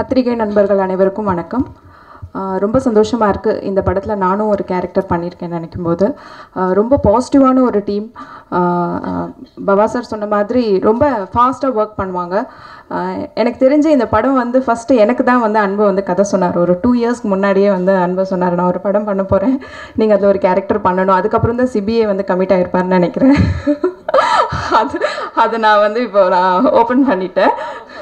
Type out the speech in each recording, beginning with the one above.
பத்திரிகை நண்பர்கள் அனைவருக்கும் வணக்கம் ஆஹ் ரொம்ப சந்தோஷமாக இருக்குது இந்த படத்தில் நானும் ஒரு கேரக்டர் பண்ணியிருக்கேன் நினைக்கும் போது ஆஹ் ரொம்ப பாசிட்டிவான ஒரு டீம் பவா சார் சொன்ன மாதிரி ரொம்ப ஃபாஸ்ட்டாக ஒர்க் பண்ணுவாங்க ஆஹ் எனக்கு தெரிஞ்சு இந்த படம் வந்து ஃபஸ்ட்டு எனக்கு தான் வந்து அன்பு வந்து கதை சொன்னார் ஒரு டூ இயர்ஸ்க்கு முன்னாடியே வந்து அன்பு சொன்னார் நான் ஒரு படம் பண்ண போகிறேன் நீங்கள் அதில் ஒரு கேரக்டர் பண்ணணும் அதுக்கப்புறம் தான் சிபிஏ வந்து கமிட் ஆகிருப்பாருன்னு நினைக்கிறேன் அது அதை நான் வந்து இப்போ நான் ஓப்பன் பண்ணிட்டேன்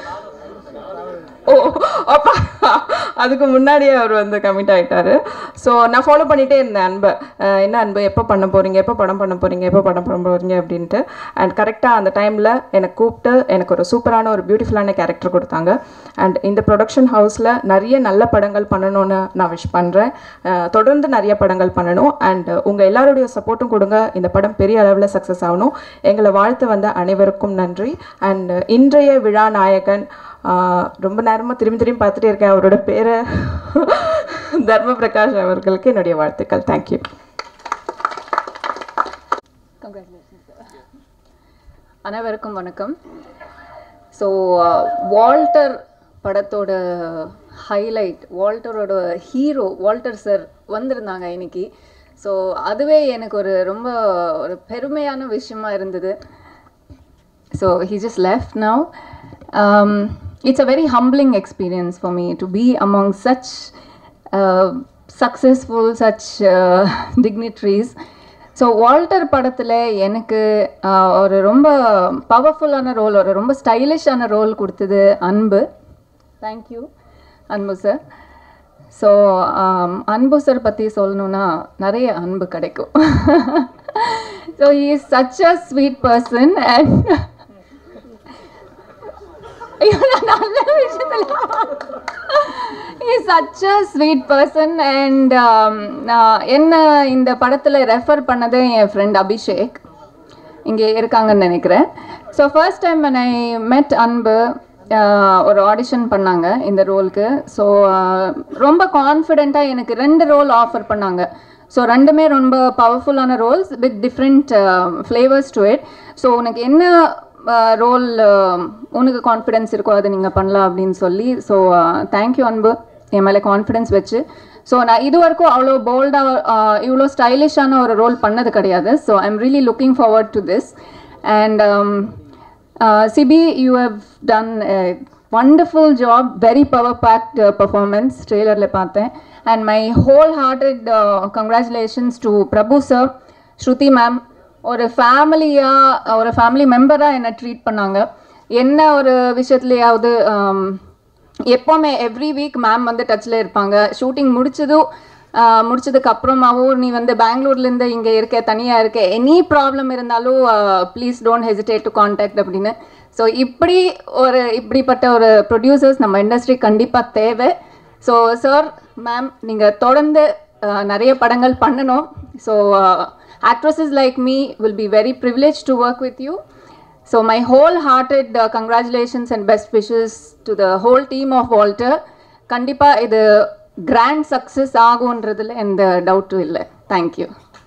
ஓ அப்பா அதுக்கு முன்னாடியே அவர் வந்து கமிட் ஆகிட்டாரு ஸோ நான் ஃபாலோ பண்ணிகிட்டே இருந்தேன் அன்பை அஹ் என்ன அன்பு எப்போ பண்ண போகிறீங்க எப்போ படம் பண்ண போகிறீங்க எப்போ படம் பண்ண போகிறீங்க அப்படின்ட்டு அண்ட் கரெக்டாக அந்த டைமில் எனக்கு கூப்பிட்டு எனக்கு ஒரு சூப்பரான ஒரு பியூட்டிஃபுல்லான கேரக்டர் கொடுத்தாங்க அண்ட் இந்த ப்ரொடக்ஷன் ஹவுஸில் நிறைய நல்ல படங்கள் பண்ணணும்னு நான் விஷ் பண்ணுறேன் தொடர்ந்து நிறைய படங்கள் பண்ணணும் அண்ட் உங்கள் எல்லாருடைய சப்போர்ட்டும் கொடுங்க இந்த படம் பெரிய அளவில் சக்ஸஸ் ஆகணும் எங்களை வாழ்த்து வந்த அனைவருக்கும் நன்றி அண்ட் இன்றைய விழா நாயகன் ஆஹ் ரொம்ப நேரமாக திரும்பி திரும்பி பார்த்துட்டே இருக்கேன் அவரோட பேரை தர்ம பிரகாஷ் அவர்களுக்கு என்னுடைய வாழ்த்துக்கள் தேங்க்யூ அனைவருக்கும் வணக்கம் ஸோ வால்டர் படத்தோட ஹைலைட் வால்டரோட ஹீரோ வால்டர் சார் வந்திருந்தாங்க இன்னைக்கு ஸோ அதுவே எனக்கு ஒரு ரொம்ப ஒரு பெருமையான விஷயமா இருந்தது So he just left now. Um, it's a very humbling experience for me to be among such uh, successful, such uh, dignitaries. So Walter படத்தில் எனக்கு uh, ஒரு ரொம்ப பவர்ஃபுல்லான ரோல் ஒரு ரொம்ப ஸ்டைலிஷான ரோல் கொடுத்தது அன்பு தேங்க்யூ அன்பு சார் ஸோ அன்பு சார் பற்றி சொல்லணுன்னா நிறைய அன்பு கிடைக்கும் so he is such a sweet person and ஐயோ, நான் நல்ல விஷயத்துல is such a sweet person and என்ன இந்த படத்தில் ரெஃபர் பண்ணது என் ஃப்ரெண்ட் அபிஷேக் இங்கே இருக்காங்கன்னு நினைக்கிறேன் ஸோ ஃபர்ஸ்ட் டைம் ஐ மெட் அன்பு ஆஹ், ஒரு ஆடிஷன் பண்ணாங்க இந்த ரோலுக்கு ஸோ ரொம்ப கான்ஃபிடெண்ட்டாக எனக்கு ரெண்டு ரோல் ஆஃபர் பண்ணாங்க ஸோ ரெண்டுமே ரொம்ப பவர்ஃபுல்லான roles with different flavours to it so உனக்கு என்ன ரோல் உனக்கு கான்ஃபிடென்ஸ் இருக்கோ அதை நீங்கள் பண்ணலாம் அப்படின்னு சொல்லி ஸோ தேங்க்யூ அன்பு என் மேலே கான்ஃபிடென்ஸ் வச்சு ஸோ நான் இது வரைக்கும் அவ்வளோ போல்டாக இவ்வளோ ஸ்டைலிஷான ஒரு ரோல் பண்ணது கிடையாது so I am really looking forward to this and Sibi you have done wonderful job very power packed performance ட்ரெய்லரில் பார்த்தேன் and my whole hearted congratulations to Prabhu sir Shruti ma'am ஒரு ஃபேமிலியாக ஒரு ஃபேமிலி மெம்பராக என்னை ட்ரீட் பண்ணாங்க என்ன ஒரு விஷயத்துலையாவது um, எப்போவுமே எவ்ரி வீக் மேம் வந்து டச்சில் இருப்பாங்க ஷூட்டிங் முடிச்சதும் ஆஹ், முடிச்சதுக்கு அப்புறமாவும் நீ வந்து பெங்களூர்லேருந்து இங்கே இருக்க தனியாக இருக்க எனி ப்ராப்ளம் இருந்தாலும் please don't hesitate to contact அப்படின்னு ஸோ இப்படி ஒரு இப்படிப்பட்ட ஒரு ப்ரொடியூசர்ஸ் நம்ம இண்டஸ்ட்ரி கண்டிப்பாக தேவை ஸோ சார் மேம் நீங்கள் தொடர்ந்து ஆஹ், நிறைய படங்கள் பண்ணணும் so actresses like me will be very privileged to work with you. So my wholehearted uh, congratulations and best wishes to the whole team of Walter. கண்டிப்பா இது கிராண்ட் சக்ஸஸ் ஆகுன்றதுல எந்த டவுட்டும் இல்லை தேங்க்யூ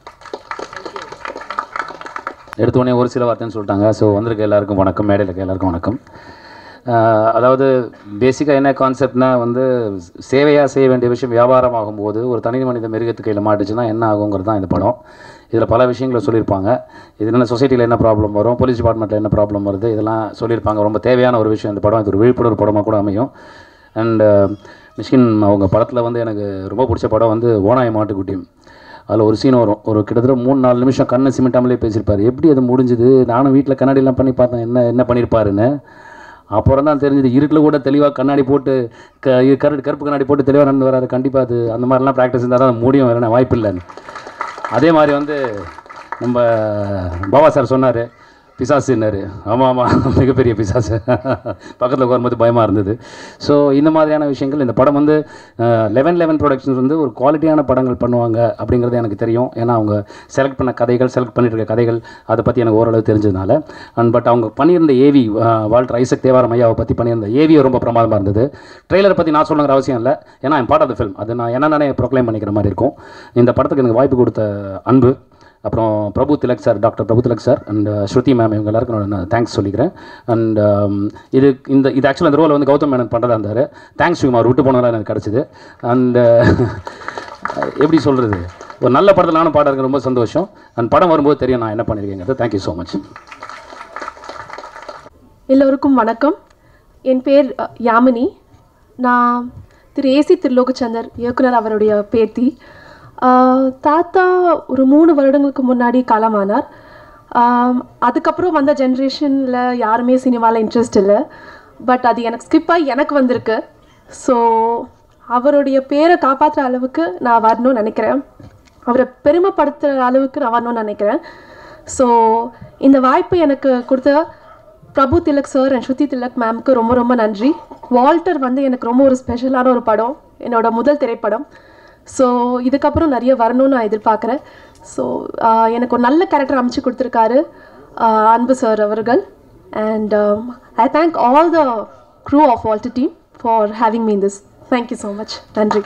எடுத்த உடனே ஒரு சில வார்த்தைன்னு சொல்லிட்டாங்க ஸோ வந்திருக்க எல்லாருக்கும் வணக்கம் மேடையில் இருக்க எல்லாருக்கும் வணக்கம் ஆஹ் அதாவது பேசிக்காக என்ன கான்செப்ட்னா வந்து சேவையாக செய்ய வேண்டிய விஷயம் வியாபாரம் ஆகும்போது ஒரு தனி மனித மிருகத்து கையில் மாட்டுச்சுன்னா என்ன ஆகுங்கிறது தான் இந்த படம் இதில் பல விஷயங்களை சொல்லியிருப்பாங்க இது என்ன சொசைட்டியில் என்ன ப்ராப்ளம் வரும் போலீஸ் டிபார்ட்மெண்ட்டில் என்ன ப்ராப்ளம் வருது இதெல்லாம் சொல்லியிருப்பாங்க ரொம்ப தேவையான ஒரு விஷயம் இந்த படம் இது ஒரு விழிப்புணர்வு படமாக கூட அமையும் அண்ட் மிஷ்கின் அவங்க படத்தில் வந்து எனக்கு ரொம்ப பிடிச்ச படம் வந்து ஓனாய மாட்டுக்குட்டியும் அதில் ஒரு சீன் வரும் ஒரு கிட்டத்தட்ட மூணு நாலு நிமிஷம் கண்ணை சிமிட்டாமலே பேசியிருப்பார் எப்படி அது முடிஞ்சுது நானும் வீட்டில் கண்ணாடிலாம் பண்ணி பார்த்தேன் என்ன என்ன பண்ணியிருப்பாருன்னு அப்புறம் தான் தெரிஞ்சது இருட்டில் கூட தெளிவாக கண்ணாடி போட்டு க இது கரு கருப்பு கண்ணாடி போட்டு தெளிவாக நடந்து வராரு கண்டிப்பாக அது அந்த மாதிரிலாம் ப்ராக்டிஸ் இருந்தால் தான் அது முடியும் வேறு வாய்ப்பு இல்லைன்னு அதே மாதிரி வந்து நம்ம பாபா சார் சொன்னார் பிசாசுன்னாரு ஆமாம் ஆமாம் மிகப்பெரிய பிசாசு பக்கத்தில் உட்காரும்போது பயமாக இருந்தது ஸோ இந்த மாதிரியான விஷயங்கள் இந்த படம் வந்து லெவன் லெவன் ப்ரொடக்ஷன்ஸ் வந்து ஒரு குவாலிட்டியான படங்கள் பண்ணுவாங்க அப்படிங்கிறது எனக்கு தெரியும் ஏன்னா அவங்க செலக்ட் பண்ண கதைகள் செலக்ட் பண்ணிட்டு இருக்க கதைகள் அதை பற்றி எனக்கு ஓரளவு தெரிஞ்சதுனால அண்ட் பட் அவங்க பண்ணியிருந்த ஏவி வால்டர் ஐசக் தேவாரம் ஐயாவை பற்றி பண்ணியிருந்த ஏவி ரொம்ப பிரமாதமாக இருந்தது ட்ரெய்லரை பற்றி நான் சொல்லுங்கிற அவசியம் இல்லை ஏன்னா என் பார்ட் ஆஃப் த ஃபில்ம் அது நான் என்ன நானே ப்ரொக்ளைம் பண்ணிக்கிற மாதிரி இருக்கும் இந்த படத்துக்கு எனக்கு வாய்ப்பு கொடுத்த அன்பு அப்புறம் Prabhu Thilak sir doctor Prabhu Thilak sir and Shruti ma'am இவங்க எல்லாருக்கும் நான் தேங்க்ஸ் சொல்லிக்கிறேன் அண்ட் இது இந்த இது ஆக்சுவலாக அந்த ரோல் வந்து கௌதம் மேனன் பண்ணுறதா இருந்தார் தேங்க்ஸ் யூ அவர் விட்டு போனதெல்லாம் எனக்கு கிடச்சிது அண்ட் எப்படி சொல்கிறது ஒரு நல்ல படத்தில் நானும் பாட இருக்க ரொம்ப சந்தோஷம் அண்ட் படம் வரும்போது தெரியும் நான் என்ன பண்ணியிருக்கேங்கிறது தேங்க்யூ ஸோ மச் எல்லோருக்கும் வணக்கம் என் பேர் அ, யாமினி நான் திரு ஏசி திருலோகச்சந்தர் இயக்குனர் அவருடைய பேத்தி ஆ, தாத்தா ஒரு மூணு வருடங்களுக்கு முன்னாடி காலமானார் ஆம், அதுக்கப்புறம் வந்த ஜென்ரேஷனில் யாருமே சினிமாவில் இன்ட்ரெஸ்ட் இல்லை பட் அது எனக்கு ஸ்கிப்பாகி எனக்கு வந்திருக்கு ஸோ அவருடைய பேரை காப்பாற்றுற அளவுக்கு நான் வரணும்னு நினைக்கிறேன் அவரை பெருமைப்படுத்துகிற அளவுக்கு நான் வரணும்னு நினைக்கிறேன் ஸோ இந்த வாய்ப்பு எனக்கு கொடுத்த பிரபு திலக் சார் அண்ட் ஸ்ருதி திலக் மேம்க்கு ரொம்ப ரொம்ப நன்றி வால்டர் வந்து எனக்கு ரொம்ப ஒரு ஸ்பெஷலான ஒரு படம் என்னோட முதல் திரைப்படம் ஸோ இதுக்கப்புறம் நிறைய வரணும்னு நான் எதிர்பார்க்குறேன் ஸோ எனக்கு ஒரு நல்ல கேரக்டர் அமைச்சு கொடுத்துருக்காரு ஆஹ் அன்பு சார் அவர்கள் and I thank all the crew of Walter team for having me this thank you so much நன்றி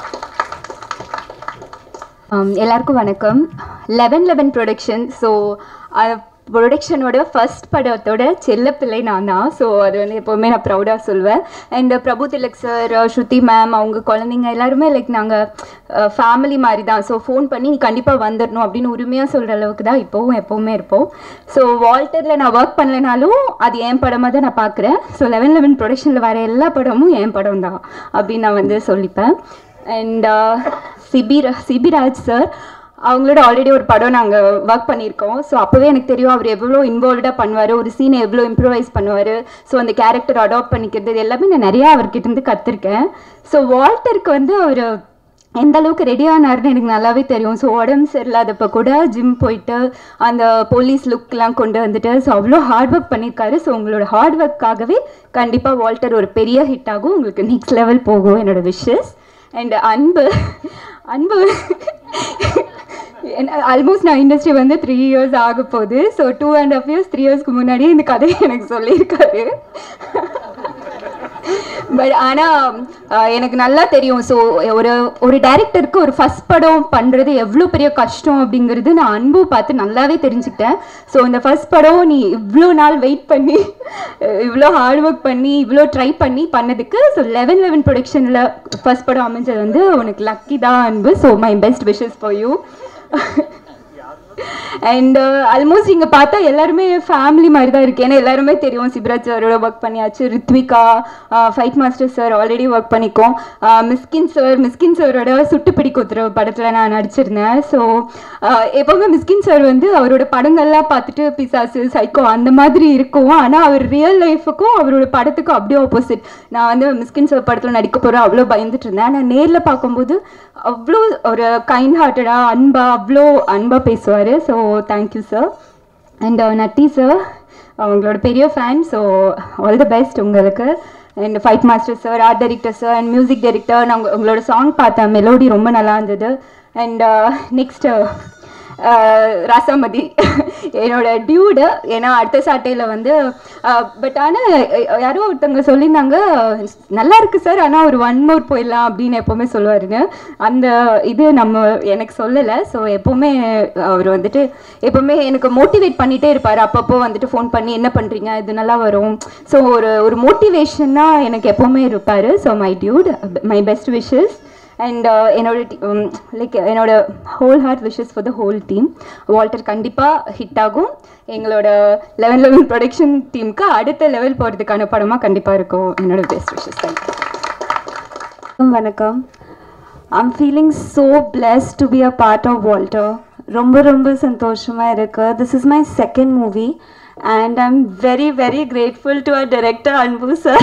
Um, எல்லாருக்கும் வணக்கம் லெவன் லெவன் ப்ரொடக்ஷன் ஸோ ப்ரொடக்ஷனோட ஃபர்ஸ்ட் படத்தோட செல்லப்பிள்ளை நான் தான் ஸோ அது வந்து எப்போவுமே நான் ப்ரௌடாக சொல்வேன் and Prabhu Thilak sir Shruti ma'am அவங்க குழந்தைங்க எல்லாருமே லைக் நாங்கள் ஃபேமிலி மாதிரி தான் ஸோ ஃபோன் பண்ணி நீ கண்டிப்பாக வந்துடணும் அப்படின்னு உரிமையாக சொல்கிற அளவுக்கு தான் இப்போவும் எப்போவுமே இருப்போம் ஸோ வால்டரில் நான் ஒர்க் பண்ணலைனாலும் அது என் படமாக தான் நான் பார்க்குறேன் ஸோ லெவன் லெவன் ப்ரொடக்ஷனில் வர எல்லா படமும் என் படம் தான் அப்படின்னு நான் வந்து சொல்லிப்பேன் அண்ட் சிபி சிபிராஜ் சார் அவங்களோட ஆல்ரெடி ஒரு படம் நாங்கள் ஒர்க் பண்ணியிருக்கோம் ஸோ அப்போவே எனக்கு தெரியும் அவர் எவ்வளோ இன்வால்வ்டாக பண்ணுவார் ஒரு சீனை எவ்வளோ இம்ப்ரூவைஸ் பண்ணுவார் ஸோ அந்த கேரக்டர் அடாப்ட் பண்ணிக்கிறது இது எல்லாமே நான் நிறையா அவர்கிட்டருந்து கற்றுருக்கேன் ஸோ வால்டருக்கு வந்து அவர் எந்த அளவுக்கு ரெடி ஆனாருன்னு எனக்கு நல்லாவே தெரியும் ஸோ உடம்பு சரியில்லாதப்ப கூட ஜிம் போயிட்டு அந்த போலீஸ் லுக்லாம் கொண்டு வந்துட்டு ஸோ அவ்வளோ ஹார்ட் ஒர்க் பண்ணியிருக்காரு ஸோ உங்களோட ஹார்ட் ஒர்க்காகவே கண்டிப்பாக வால்டர் ஒரு பெரிய ஹிட் ஆகும் உங்களுக்கு நெக்ஸ்ட் லெவல் போகும் என்னோட விஷஸ் அண்ட் அன்பு அன்பு ஆல்மோஸ்ட் நான் இண்டஸ்ட்ரி வந்து த்ரீ இயர்ஸ் ஆக போகுது so two and half years three இயர்ஸ்க்கு முன்னாடியே இந்த கதையை எனக்கு சொல்லியிருக்காரு பட் ஆனால் எனக்கு நல்லா தெரியும் ஸோ ஒரு ஒரு டைரக்டருக்கு ஒரு ஃபஸ்ட் படம் பண்ணுறது எவ்வளோ பெரிய கஷ்டம் அப்படிங்கிறது நான் அன்பு பார்த்து நல்லாவே தெரிஞ்சுக்கிட்டேன் ஸோ இந்த ஃபஸ்ட் படம் நீ இவ்வளோ நாள் வெயிட் பண்ணி அஹ், இவ்வளோ ஹார்ட் ஒர்க் பண்ணி இவ்வளோ ட்ரை பண்ணி பண்ணதுக்கு ஸோ லெவன் லெவன் ப்ரொடக்ஷனில் ஃபஸ்ட் படம் அமைஞ்சது வந்து உனக்கு லக்கி தான் Anbu so my best wishes for you and almost இங்கே பார்த்தா எல்லாருமே ஃபேமிலி மாதிரி தான் இருக்கு ஏன்னா எல்லாருமே தெரியும் சிப்ராஜ் சாரோட ஒர்க் பண்ணியாச்சு Rithvika fight master sir already work பண்ணிக்கோம் ஆஹ் மிஸ்கின் சார் மிஸ்கின் சாரோட சுட்டுப்பிடி குத்துற படத்தில் நான் நடிச்சிருந்தேன் ஸோ எப்போவுமே மிஸ்கின் சார் வந்து அவரோட படங்கள்லாம் பார்த்துட்டு பிசாசு சைக்கோ அந்த மாதிரி இருக்கும் ஆனால் அவர் ரியல் லைஃபுக்கும் அவரோட படத்துக்கும் அப்படியே ஆப்போசிட் நான் வந்து மிஸ்கின் சார் படத்தில் நடிக்க போகிறேன் அவ்வளோ பயந்துட்டு இருந்தேன் ஆனால் நேரில் பார்க்கும்போது அவ்வளோ ஒரு கைண்ட் ஹார்ட்டடாக அன்பா அவ்வளோ அன்பாக பேசுவார் so thank you sir and Natty sir அவங்களோட பெரிய fan so all the best உங்களுக்கு and fight master sir art director sir and music director நான் உங்க- உங்களோட சாங் பார்த்தேன் மெலோடி ரொம்ப நல்லா இருந்தது அண்ட் நெக்ஸ்ட் ராசாமதி என்னோட டியூடு ஏன்னா அடுத்த சாட்டையில் வந்து பட் ஆனால் யாரோ ஒருத்தவங்க சொல்லியிருந்தாங்க நல்லா இருக்கு சார் ஆனால் ஒரு ஒன் மோர் போயிடலாம் அப்படின்னு எப்போவுமே சொல்லுவாருன்னு அந்த இது நம்ம எனக்கு சொல்லலை ஸோ எப்போவுமே அவர் வந்துட்டு எப்போவுமே எனக்கு மோட்டிவேட் பண்ணிகிட்டே இருப்பார் அப்பப்போ வந்துட்டு ஃபோன் பண்ணி என்ன பண்ணுறீங்க இது நல்லா வரும் ஸோ ஒரு ஒரு மோட்டிவேஷனாக எனக்கு எப்போவுமே இருப்பார் so my dude my best wishes and என்னோட லைக் என்னோட whole heart wishes for the whole team Walter கண்டிப்பாக ஹிட் ஆகும் எங்களோட லெவன் லெவன் ப்ரொடக்ஷன் டீமுக்கு அடுத்த லெவல் போகிறதுக்கான படமாக கண்டிப்பாக இருக்கும் என்னோட பெஸ்ட் விஷஸ் தேங்க்யூ வணக்கம் I'm feeling so blessed to be a part of Walter ரொம்ப ரொம்ப சந்தோஷமாக இருக்கு this is my second movie and I'm very very grateful to a director Anbu sir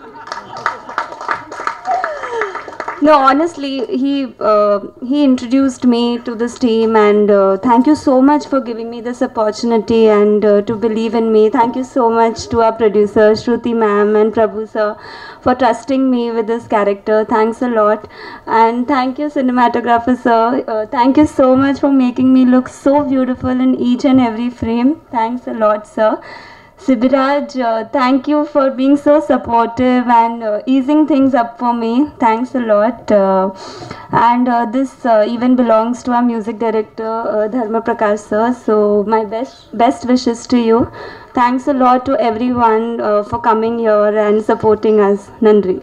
No, honestly, he uh, he introduced me to this team, and uh, thank you so much for giving me this opportunity and uh, to believe in me. Thank you so much to our producer Shruti ma'am and Prabhu sir for trusting me with this character. Thanks a lot, and thank you cinematographer sir. Uh, thank you so much for making me look so beautiful in each and every frame. Thanks a lot, sir. Sibiraj, uh, thank you for being so supportive and uh, easing things up for me. Thanks a lot. Uh, and uh, this uh, even belongs to our music director, uh, Dharma Prakash sir. So my best best wishes to you. Thanks a lot to everyone uh, for coming here and supporting us. Nandri.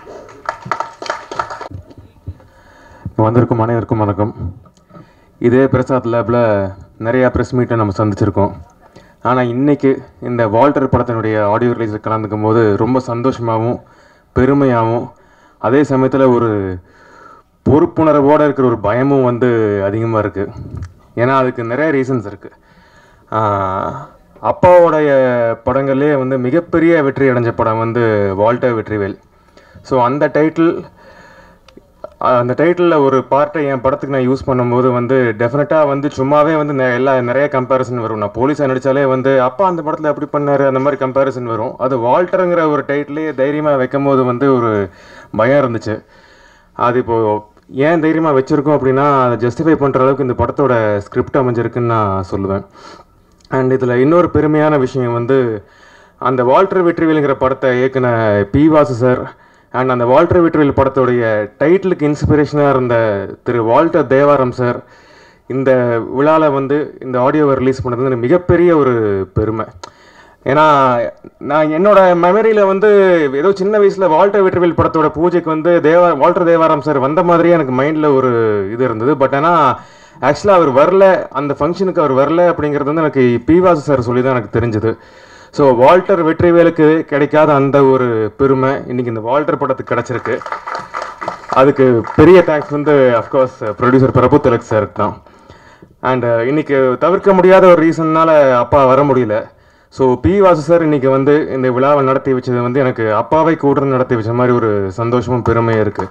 வந்திருக்கும் அனைவருக்கும் வணக்கம் இதே பிரசாத் லேபில் நிறையா press மீட்டை நம்ம சந்திச்சிருக்கோம் ஆனால் இன்றைக்கி இந்த வால்டர் படத்தினுடைய ஆடியோ ரிலீஸில் கலந்துக்கும் போது ரொம்ப சந்தோஷமாகவும் பெருமையாகவும் அதே சமயத்தில் ஒரு பொறுப்புணர்வோடு இருக்கிற ஒரு பயமும் வந்து அதிகமாக இருக்குது ஏன்னா அதுக்கு நிறைய ரீசன்ஸ் இருக்குது அப்பாவோடைய படங்கள்லேயே வந்து மிகப்பெரிய வெற்றி அடைஞ்ச படம் வந்து வால்டர் வெற்றிவேல் ஸோ அந்த டைட்டில் அந்த டைட்டிலில் ஒரு பார்ட்டை என் படத்துக்கு நான் யூஸ் பண்ணும்போது வந்து டெஃபினட்டாக வந்து சும்மாவே வந்து நெ- எல்லா நிறைய கம்பேரிசன் வரும் நான் போலீஸாக நடித்தாலே வந்து அப்பா அந்த படத்தில் எப்படி பண்ணார் அந்த மாதிரி கம்பேரிசன் வரும் அது வால்டருங்கிற ஒரு டைட்டிலே தைரியமாக வைக்கும் போது வந்து ஒரு பயம் இருந்துச்சு அது இப்போது ஏன் தைரியமாக வச்சுருக்கோம் அப்படின்னா அதை ஜஸ்டிஃபை பண்ணுற அளவுக்கு இந்த படத்தோட ஸ்கிரிப்ட் அமைஞ்சிருக்குன்னு நான் சொல்லுவேன் அண்ட் இதில் இன்னொரு பெருமையான விஷயம் வந்து அந்த வால்டர் வெற்றிவேலுங்கிற படத்தை இயக்குன பி வாசு சார் அண்ட் அந்த வால்டர் வெற்றிவேல் படத்துடைய டைட்டிலுக்கு இன்ஸ்பிரேஷனாக இருந்த திரு வால்டர் தேவாரம் சார் இந்த விழாவில் வந்து இந்த ஆடியோவை ரிலீஸ் பண்ணது வந்து எனக்கு மிகப்பெரிய ஒரு பெருமை ஏன்னா நான் என்னோட மெமரியில் வந்து ஏதோ சின்ன வயசில் வால்டர் வெற்றிவேல் படத்தோட பூஜைக்கு வந்து தேவா வால்டர் தேவாரம் சார் வந்த மாதிரியே எனக்கு மைண்டில் ஒரு இது இருந்தது பட் ஆனால் ஆக்சுவலாக அவர் வரல அந்த ஃபங்க்ஷனுக்கு அவர் வரல அப்படிங்கிறது வந்து எனக்கு பிவாசு சார் சொல்லி தான் எனக்கு தெரிஞ்சது ஸோ வால்டர் வெற்றிவேலுக்கு கிடைக்காத அந்த ஒரு பெருமை இன்னைக்கு இந்த வால்டர் படத்துக்கு கிடைச்சிருக்கு அதுக்கு பெரிய தேங்க்ஸ் வந்து அஃப்கோர்ஸ் ப்ரொடியூசர் பிரபு திலக் சாருக்கு தான் அண்ட் இன்னைக்கு தவிர்க்க முடியாத ஒரு ரீசன்னால அப்பா வர முடியல ஸோ பி வாசு சார் இன்னைக்கு வந்து இந்த விழாவை நடத்தி வச்சது வந்து எனக்கு அப்பாவை கூட நடத்தி வச்ச மாதிரி ஒரு சந்தோஷமும் பெருமையும் இருக்கு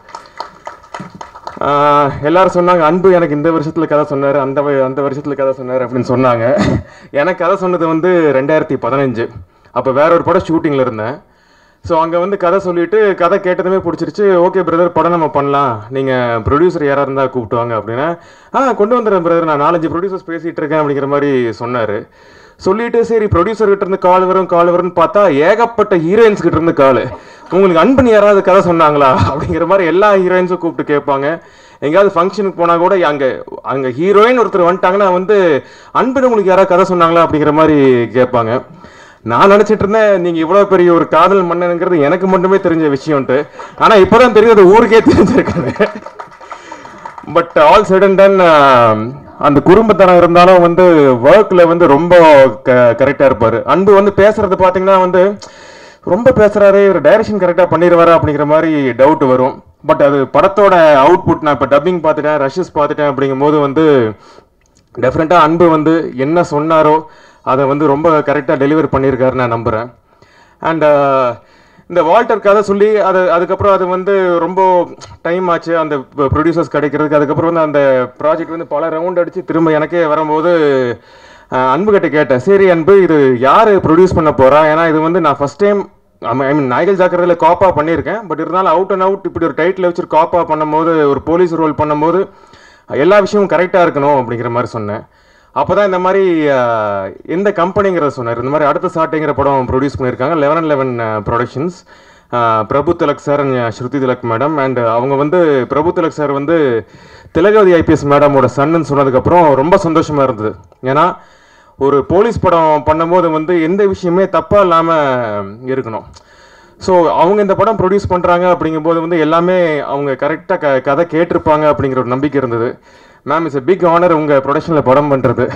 ஆஹ் எல்லாரும் சொன்னாங்க அன்பு எனக்கு இந்த வருஷத்துல கதை சொன்னார் அந்த வ- அந்த வருஷத்துல கதை சொன்னார் அப்படின்னு சொன்னாங்க எனக்கு கதை சொன்னது வந்து ரெண்டாயிரத்தி பதினஞ்சு அப்போ வேற ஒரு படம் ஷூட்டிங்கில் இருந்தேன் ஸோ அங்கே வந்து கதை சொல்லிட்டு கதை கேட்டதுமே பிடிச்சிருச்சு ஓகே பிரதர் படம் நம்ம பண்ணலாம் நீங்கள் ப்ரொடியூசர் யாராக இருந்தால் கூப்பிட்டு வாங்க அப்படின்னா ஆ கொண்டு வந்துடுறேன் பிரதர் நான் நாலஞ்சு ப்ரொடியூசர்ஸ் பேசிகிட்டு இருக்கேன் அப்படிங்கிற மாதிரி சொன்னார் சொல்லிட்டு சரி ப்ரொடியூசர் கிட்ட இருந்து கால் வரும் கால் வரும்னு பார்த்தா ஏகப்பட்ட ஹீரோயின்ஸ் கிட்ட இருந்து கால் உங்களுக்கு அன்பன் யாராவது கதை சொன்னாங்களா அப்படிங்கிற மாதிரி எல்லா ஹீரோயின்ஸும் கூப்பிட்டு கேட்பாங்க எங்கேயாவது ஃபங்க்ஷனுக்கு போனால் கூட அங்கே அங்கே ஹீரோயின் ஒருத்தர் வந்துட்டாங்கன்னா வந்து அன்பன் உங்களுக்கு யாராவது கதை சொன்னாங்களா அப்படிங்கிற மாதிரி கேட்பாங்க நான் நினைச்சிட்டு இருந்தேன் நீங்க இவ்வளவு பெரிய ஒரு காதல் மன்னனுங்கிறது எனக்கு மட்டுமே தெரிஞ்ச விஷயம்ட்டு ஆனா இப்பதான் தெரியுது அது ஊருக்கே தெரிஞ்சிருக்குது but all side and done அந்த குடும்பத்தனம் இருந்தாலும் வந்து ஒர்க்ல வந்து ரொம்ப கரெக்டா இருப்பாரு அன்பு வந்து பேசுறது பாத்தீங்கன்னா வந்து ரொம்ப பேசுறாரு இவர் டைரக்ஷன் கரெக்டா பண்ணிடுவாரா அப்படிங்கிற மாதிரி டவுட் வரும் பட் அது படத்தோட அவுட்புட் நான் இப்போ டப்பிங் பார்த்துட்டேன் ரஷஸ் பார்த்துட்டேன் அப்படிங்கும்போது வந்து டெஃபினட்டாக அன்பு வந்து என்ன சொன்னாரோ அதை வந்து ரொம்ப கரெக்டாக டெலிவர் பண்ணியிருக்காரு நான் நம்புகிறேன் அண்ட் இந்த வால்டர் கதை சொல்லி அது அதுக்கப்புறம் அது வந்து ரொம்ப டைம் ஆச்சு அந்த ப்ரொடியூசர்ஸ் கிடைக்கிறதுக்கு அதுக்கப்புறம் வந்து அந்த ப்ராஜெக்ட் வந்து பல ரவுண்ட் அடித்து திரும்ப எனக்கே வரும்போது அஹ், அன்பு கிட்ட கேட்டேன் சரி அன்பு இது யார் ப்ரொடியூஸ் பண்ண போறா ஏன்னா இது வந்து நான் ஃபர்ஸ்ட் டைம் ஐ மீன் நாய்கள் ஜாக்கிரதையில் காப்பா பண்ணியிருக்கேன் பட் இருந்தாலும் அவுட் அண்ட் அவுட் இப்படி ஒரு டைட்டில் வச்சு காப்பா பண்ணும்போது ஒரு போலீஸ் ரோல் பண்ணும்போது எல்லா விஷயமும் கரெக்டாக இருக்கணும் அப்படிங்கிற மாதிரி சொன்னேன் அப்போ தான் இந்த மாதிரி அஹ், எந்த கம்பெனிங்கிறத சொன்னார் இந்த மாதிரி அடுத்த சாட்டைங்கிற படம் ப்ரொடியூஸ் பண்ணியிருக்காங்க eleven and eleven productions Prabhu Thilak sir and Shruti Thilak madam and அவங்க வந்து பிரபு திலக் சார் வந்து திலகவதி ஐபிஎஸ் மேடமோட சன்னு சொன்னதுக்கப்புறம் ரொம்ப சந்தோஷமாக இருந்தது ஏன்னா ஒரு போலீஸ் படம் பண்ணும்போது வந்து எந்த விஷயமே தப்பாக இல்லாமல் இருக்கணும் ஸோ அவங்க இந்த படம் ப்ரொடியூஸ் பண்ணுறாங்க அப்படிங்கும்போது வந்து எல்லாமே அவங்க கரெக்டாக க கதை கேட்டிருப்பாங்க அப்படிங்கிற ஒரு நம்பிக்கை இருந்தது ma'am it's a big honour உங்கள் ப்ரொடக்ஷனில் படம் பண்ணுறது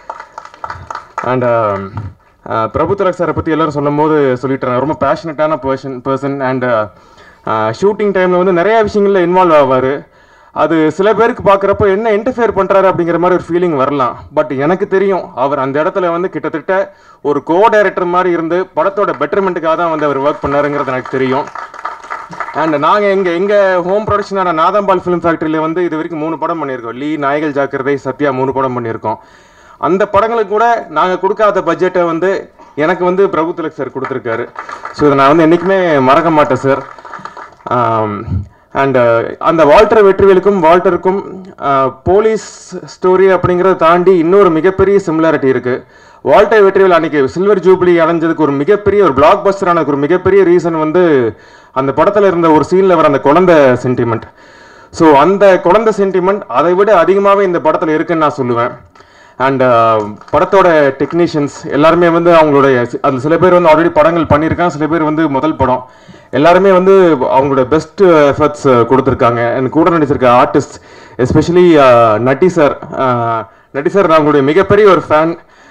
அண்ட் பிரபு திலக் சாரை பற்றி எல்லாரும் சொல்லும்போது சொல்லிட்டு ரொம்ப பேஷனட்டான பர்சன் பர்சன் அண்ட் ஷூட்டிங் டைமில் வந்து நிறைய விஷயங்களில் இன்வால்வ் ஆவார் அது சில பேருக்கு பார்க்குறப்ப என்ன இன்டர்ஃபியர் பண்ணுறாரு அப்படிங்கிற மாதிரி ஒரு ஃபீலிங் வரலாம் பட் எனக்கு தெரியும் அவர் அந்த இடத்துல வந்து கிட்டத்தட்ட ஒரு கோ டைரக்டர் மாதிரி இருந்து படத்தோட பெட்டர்மெண்ட்டுக்காக தான் வந்து அவர் ஒர்க் பண்ணாருங்கிறது எனக்கு தெரியும் அண்ட் நாங்கள் எங்கள் எங்கள் ஹோம் ப்ரொடக்ஷனான நாதம்பால் ஃபிலிம் ஃபேக்ட்ரியில் வந்து இது வரைக்கும் மூணு படம் பண்ணியிருக்கோம் லீ நாய்கள் ஜாக்கிரதை சத்யா மூணு படம் பண்ணியிருக்கோம் அந்த படங்களுக்கு கூட நாங்கள் கொடுக்காத பட்ஜெட்டை வந்து எனக்கு வந்து பிரபு திலக் சார் கொடுத்துருக்காரு ஸோ இதை நான் வந்து என்றைக்குமே மறக்க மாட்டேன் சார் அண்ட் அந்த வால்டர் வெற்றிவேலுக்கும் வால்டருக்கும் போலீஸ் ஸ்டோரி அப்படிங்கிறத தாண்டி இன்னொரு மிகப்பெரிய சிமிலாரிட்டி இருக்குது வால்டர் வெற்றிவேல் அன்னைக்கு சில்வர் ஜூப்ளி அடைஞ்சதுக்கு ஒரு மிகப்பெரிய ஒரு பிளாக் பஸ்டர் ஆனதுக்கு ஒரு மிகப்பெரிய ரீசன் வந்து அந்த படத்தில் இருந்த ஒரு சீனில் வர அந்த குழந்தை சென்டிமெண்ட் ஸோ அந்த குழந்தை சென்டிமெண்ட் அதை விட அதிகமாகவே இந்த படத்தில் இருக்குன்னு நான் சொல்லுவேன் அண்ட் படத்தோட டெக்னீஷியன்ஸ் எல்லாருமே வந்து அவங்களுடைய அதில் சில பேர் வந்து ஆல்ரெடி படங்கள் பண்ணியிருக்காங்க சில பேர் வந்து முதல் படம் எல்லாருமே வந்து அவங்களோட பெஸ்ட் எஃபர்ட்ஸ் கொடுத்துருக்காங்க எனக்கு கூட நடிச்சிருக்க artist especially Natty sir Natty sir நான் உங்களுடைய மிகப்பெரிய ஒரு ஃபேன்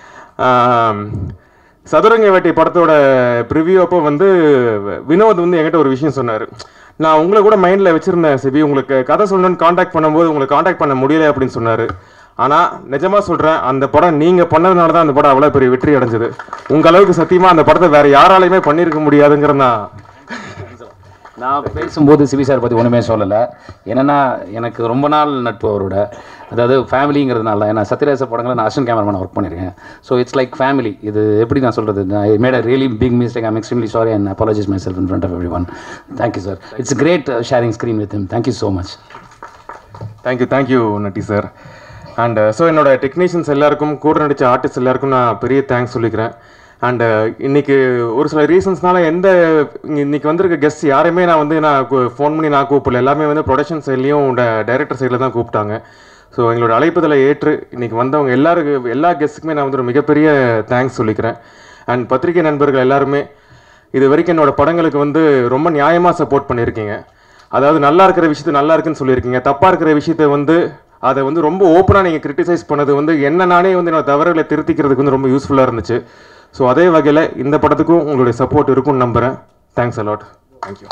சதுரங்க வேட்டை படத்தோட ப்ரிவியூ அப்போ வந்து வினோத் வந்து என்கிட்ட ஒரு விஷயம் சொன்னார் நான் உங்களை கூட மைண்டில் வச்சுருந்தேன் சிபி உங்களுக்கு கதை சொல்லணும்னு காண்டாக்ட் பண்ணும்போது உங்களை காண்டாக்ட் பண்ண முடியல அப்படின்னு சொன்னார் ஆனால் நிஜமாக சொல்கிறேன் அந்த படம் நீங்கள் பண்ணதுனால தான் அந்த படம் அவ்வளோ பெரிய வெற்றி அடைஞ்சது உங்கள் அளவுக்கு சத்தியமாக அந்த படத்தை வேறு யாராலையுமே பண்ணியிருக்க முடியாதுங்கிற நான் நான் பேசும்போது சிவி சார் பற்றி ஒன்றுமே சொல்லலை என்னென்னா எனக்கு ரொம்ப நாள் நட்பு அவரோட அதாவது ஃபேமிலிங்கிறதுனால ஏன்னா சத்யராஜ படங்களை நான் அசிஸ்டன்ட் கேமராமேன் ஒர்க் பண்ணியிருக்கேன் ஸோ இட்ஸ் லைக் ஃபேமிலி இது எப்படி நான் சொல்கிறது I made a really big mistake I'm extremely sorry and apologies myself in front of everyone thank you sir it's great sharing screen with him thank you so much thank you thank you Natty sir and so என்னோட technicians எல்லாருக்கும் கூட நடித்த artist எல்லாருக்கும் நான் பெரிய thanks சொல்லிக்கிறேன் and இன்னைக்கு ஒரு சில ரீசன்ஸ்னால எந்த இங்க இன்னைக்கு வந்திருக்க கெஸ்ட் யாரையுமே நான் வந்து நான் ஃபோன் பண்ணி நான் கூப்பிடல எல்லாமே வந்து ப்ரொடக்ஷன் சைட்லேயும் டைரக்டர் சைடில் தான் கூப்பிட்டாங்க ஸோ எங்களோட அழைப்புதலை ஏற்று இன்னைக்கு வந்தவங்க எல்லாருக்கு எல்லா கெஸ்ட்டுக்குமே நான் வந்து ஒரு மிகப்பெரிய தேங்க்ஸ் சொல்லிக்கிறேன் அண்ட் பத்திரிகை நண்பர்கள் எல்லாருமே இது வரைக்கும் என்னோட படங்களுக்கு வந்து ரொம்ப நியாயமாக சப்போர்ட் பண்ணியிருக்கீங்க அதாவது நல்லா இருக்கிற விஷயத்த நல்லா இருக்குன்னு சொல்லியிருக்கீங்க தப்பாக இருக்கிற விஷயத்த வந்து அதை வந்து ரொம்ப ஓப்பனாக நீங்கள் கிரிட்டிசைஸ் பண்ணது வந்து என்ன நானே வந்து என்னோட தவறுகளை திருத்திக்கிறதுக்கு வந்து ரொம்ப யூஸ்ஃபுல்லாக இருந்துச்சு ஸோ அதே வகையில் இந்த படத்துக்கும் உங்களுடைய சப்போர்ட் இருக்கும்னு நம்புகிறேன் தேங்க்ஸ் அலாட் தேங்க்யூ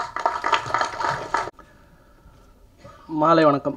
மாலை வணக்கம்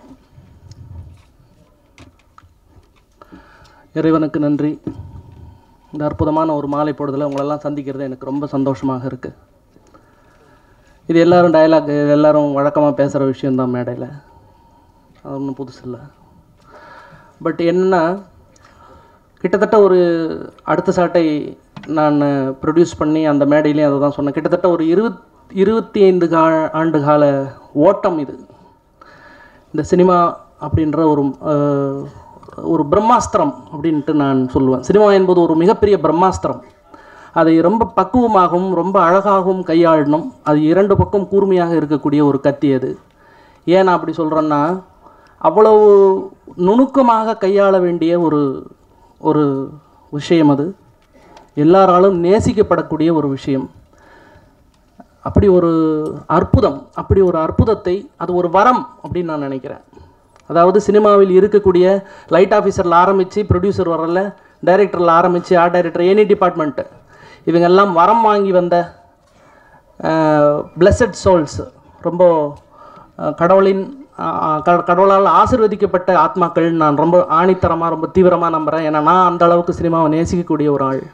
இறைவனுக்கு நன்றி இந்த அற்புதமான ஒரு மாலை பொழுதில் உங்களெல்லாம் சந்திக்கிறது எனக்கு ரொம்ப சந்தோஷமாக இருக்குது இது எல்லாரும் டயலாக் எல்லாரும் வழக்கமாக பேசுகிற விஷயந்தான் மேடையில் அது ஒன்றும் புதுசு இல்லை பட் என்னன்னா கிட்டத்தட்ட ஒரு அடுத்த சாட்டை நான் ப்ரொடியூஸ் பண்ணி அந்த மேடையிலையும் அதை தான் சொன்னேன் கிட்டத்தட்ட ஒரு இருபத் இருபத்தி ஐந்து கா ஆண்டு கால ஓட்டம் இது இந்த சினிமா அப்படின்ற ஒரு அஹ், ஒரு பிரம்மாஸ்திரம் அப்படின்ட்டு நான் சொல்லுவேன் சினிமா என்பது ஒரு மிகப்பெரிய பிரம்மாஸ்திரம் அதை ரொம்ப பக்குவமாகவும் ரொம்ப அழகாகவும் கையாளணும் அது இரண்டு பக்கம் கூர்மையாக இருக்கக்கூடிய ஒரு கத்தி அது ஏன் நான் அப்படி சொல்கிறேன்னா அவ்வளவு நுணுக்கமாக கையாள வேண்டிய ஒரு ஒரு விஷயம் அது எல்லாராலும் நேசிக்கப்படக்கூடிய ஒரு விஷயம் அப்படி ஒரு அற்புதம் அப்படி ஒரு அற்புதத்தை அது ஒரு வரம் அப்படின்னு நான் நினைக்கிறேன் அதாவது சினிமாவில் இருக்கக்கூடிய லைட் ஆஃபீஸரில் ஆரம்பித்து ப்ரொடியூசர் வரல டைரக்டரில் ஆரம்பித்து ஆர்ட் டைரக்டர் எனி டிபார்ட்மெண்ட்டு இவங்கெல்லாம் வரம் வாங்கி வந்த பிளஸட் சோல்ஸ் ரொம்ப அஹ், கடவுளின் அஹ், க- கடவுளால் ஆசிர்வதிக்கப்பட்ட ஆத்மாக்கள் நான் ரொம்ப ஆணித்தரமாக ரொம்ப தீவிரமாக நம்புகிறேன் ஏன்னா நான் அந்த அளவுக்கு சினிமாவை நேசிக்கக்கூடிய ஒரு ஆள்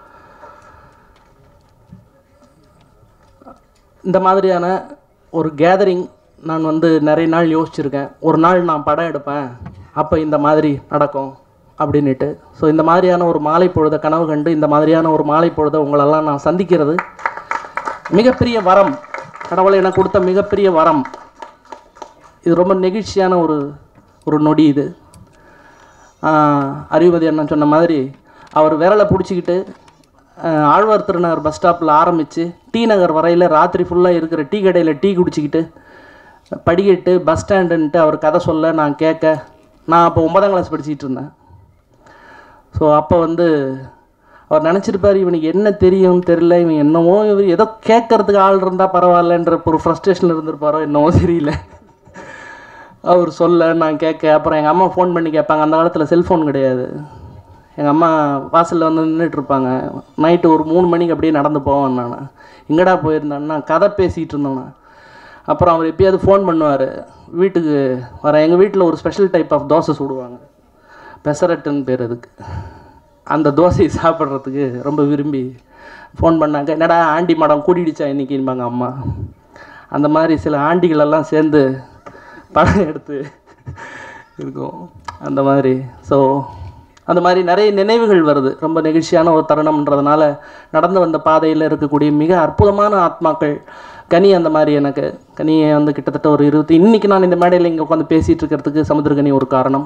இந்த மாதிரியான ஒரு கேதரிங் நான் வந்து நிறைய நாள் யோசிச்சிருக்கேன் ஒரு நாள் நான் படம் எடுப்பேன் அப்போ இந்த மாதிரி நடக்கும் அப்படின்னுட்டு ஸோ இந்த மாதிரியான ஒரு மாலை பொழுத கனவு கண்டு இந்த மாதிரியான ஒரு மாலை பொழுத உங்களெல்லாம் நான் சந்திக்கிறது மிகப்பெரிய வரம் கடவுளை எனக்கு கொடுத்த மிகப்பெரிய வரம் இது ரொம்ப நெகிழ்ச்சியான ஒரு ஒரு நொடி இது ஆஹ் அறிவுமதி அண்ணன் சொன்ன மாதிரி அவர் விரலை பிடிச்சிக்கிட்டு ஆஹ் ஆழ்வார் திருநகர் பஸ் ஸ்டாப்பில் ஆரம்பித்து டி நகர் வரையில் ராத்திரி ஃபுல்லாக இருக்கிற டீ கடையில் டீ குடிச்சிக்கிட்டு படிக்கட்டு பஸ் ஸ்டாண்டுன்ட்டு அவர் கதை சொல்ல நான் கேட்க நான் அப்போ ஒன்பதாம் கிளாஸ் படிச்சிட்டு இருந்தேன் ஸோ அப்போ வந்து அவர் நினச்சிருப்பார் இவனுக்கு என்ன தெரியும் தெரில இவன் என்னவோ இவர் ஏதோ கேட்கறதுக்கு ஆள் இருந்தால் பரவாயில்லன்ற ஒரு ஃப்ரஸ்ட்ரேஷனில் இருந்திருப்பாரோ என்னவோ தெரியல அவர் சொல்ல நான் கேட்க அப்புறம் எங்கள் அம்மா ஃபோன் பண்ணி கேட்பாங்க அந்த காலத்தில் செல்ஃபோன் கிடையாது எங்கள் அம்மா வாசலில் வந்து நின்றுட்டு இருப்பாங்க நைட்டு ஒரு மூணு மணிக்கு அப்படியே நடந்து போவேன் நான் எங்கடா போயிருந்தேன்னா கதை பேசிகிட்டு இருந்தேன் நான். அப்புறம் அவர் எப்பயாவது ஃபோன் பண்ணுவார் வீட்டுக்கு வர எங்கள் வீட்டில் ஒரு ஸ்பெஷல் டைப் ஆஃப் தோசை சுடுவாங்க பெசரட்டுன்னு பேர் அதுக்கு அந்த தோசையை சாப்பிட்றதுக்கு ரொம்ப விரும்பி ஃபோன் பண்ணாங்க என்னடா ஆண்டி மடம் கூட்டிடுச்சா இன்னைக்குன்பாங்க அம்மா அந்த மாதிரி சில ஆண்டிகளெல்லாம் சேர்ந்து படம் எடுத்து இருக்கும் அந்த மாதிரி ஸோ அந்த மாதிரி நிறைய நினைவுகள் வருது ரொம்ப நெகிழ்ச்சியான ஒரு தருணம்ன்றதுனால நடந்து வந்த பாதையில் இருக்கக்கூடிய மிக அற்புதமான ஆத்மாக்கள் கனி அந்த மாதிரி எனக்கு கனியை வந்து கிட்டத்தட்ட ஒரு இருபத்தி இன்னைக்கு நான் இந்த மேடையில் இங்கே உட்காந்து பேசிகிட்டு இருக்கிறதுக்கு சமுத்திரகனி ஒரு காரணம்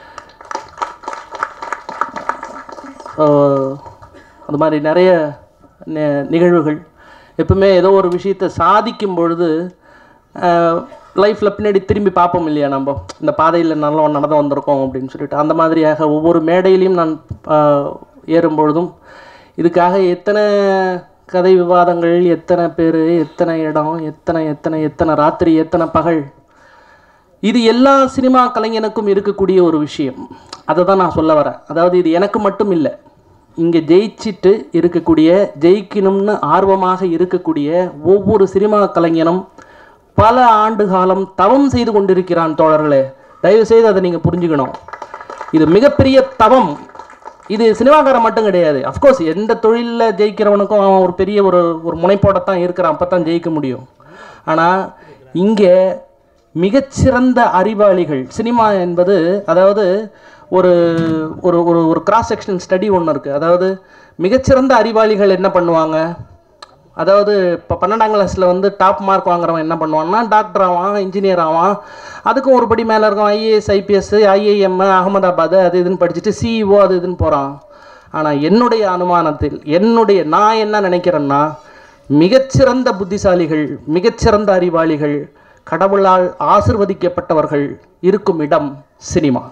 ஸோ அது மாதிரி நிறைய நி- நிகழ்வுகள் எப்பவுமே ஏதோ ஒரு விஷயத்தை சாதிக்கும் பொழுது லைஃப்பில் பின்னாடி திரும்பி பார்ப்போம் இல்லையா நம்ம இந்த பாதையில் நல்லா நடந்து வந்திருக்கோம் அப்படின்னு சொல்லிட்டு அந்த மாதிரியாக ஒவ்வொரு மேடையிலையும் நான் ஆஹ், ஏறும் பொழுதும் இதுக்காக எத்தனை கதை விவாதங்கள் எத்தனை பேர் எத்தனை இடம் எத்தனை எத்தனை எத்தனை ராத்திரி எத்தனை பகல் இது எல்லா சினிமா கலைஞனுக்கும் இருக்கக்கூடிய ஒரு விஷயம் அதை தான் நான் சொல்ல வரேன் அதாவது இது எனக்கு மட்டும் இல்லை இங்கே ஜெயிச்சிட்டு இருக்கக்கூடிய ஜெயிக்கணும்னு ஆர்வமாக இருக்கக்கூடிய ஒவ்வொரு சினிமா கலைஞனும் பல ஆண்டு காலம் தவம் செய்து கொண்டிருக்கிறான் தோழர்களே தயவு செய்து அதை நீங்கள் புரிஞ்சுக்கணும் இது மிகப்பெரிய தவம் இது சினிமாக்காரன் மட்டும் கிடையாது அஃப்கோர்ஸ் எந்த தொழிலில் ஜெயிக்கிறவனுக்கும் அவன் ஒரு பெரிய ஒரு ஒரு முனைப்போடத்தான் இருக்கிறான் அப்போ தான் ஜெயிக்க முடியும் ஆனால் இங்கே மிகச்சிறந்த அறிவாளிகள் சினிமா என்பது அதாவது ஒரு ஒரு ஒரு ஒரு கிராஸ் செக்ஷன் ஸ்டடி ஒன்று இருக்குது அதாவது மிகச்சிறந்த அறிவாளிகள் என்ன பண்ணுவாங்க அதாவது இப்போ பன்னெண்டாம் கிளாஸில் வந்து டாப் மார்க் வாங்குறவன் என்ன பண்ணுவான்னா டாக்டர் ஆவான் இன்ஜினியர் ஆவான் அதுக்கும் ஒரு படி மேலே இருக்கும் ஐஏஎஸ் ஐபிஎஸ் ஐஏஎம் அகமதாபாத் அது இதுன்னு படிச்சுட்டு சிஇஓ அது இதுன்னு போகிறான் ஆனால் என்னுடைய அனுமானத்தில் என்னுடைய நான் என்ன நினைக்கிறேன்னா மிகச்சிறந்த புத்திசாலிகள் மிகச்சிறந்த அறிவாளிகள் கடவுளால் ஆசிர்வதிக்கப்பட்டவர்கள் இருக்கும் இடம் சினிமா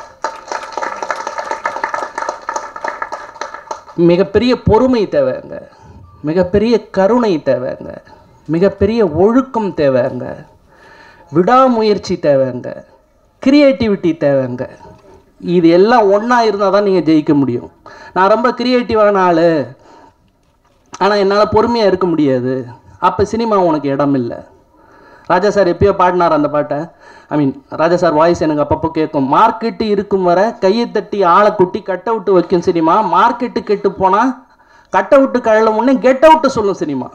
மிகப்பெரிய பொறுமை தேவைங்க மிகப்பெரிய கருணை தேவைங்க மிகப்பெரிய ஒழுக்கம் தேவைங்க விடாமுயற்சி தேவைங்க கிரியேட்டிவிட்டி தேவைங்க இது எல்லாம் ஒன்றா இருந்தால் தான் நீங்கள் ஜெயிக்க முடியும் நான் ரொம்ப கிரியேட்டிவான ஆள் ஆனால் என்னால் பொறுமையாக இருக்க முடியாது அப்போ சினிமா உனக்கு இடம் இல்லை ராஜா சார் எப்பயோ பாடினார் அந்த பாட்டை ஐ மீன் ராஜா சார் வாய்ஸ் எனக்கு அப்பப்போ கேட்கும் மார்க்கெட்டு இருக்கும் வரை கையை தட்டி ஆளை குட்டி கட் அவுட்டு வைக்கும் சினிமா மார்க்கெட்டு கெட்டு போனால் கட் அவுட்டு கழல முன்னே கெட் அவுட்டு சொல்லும் சினிமா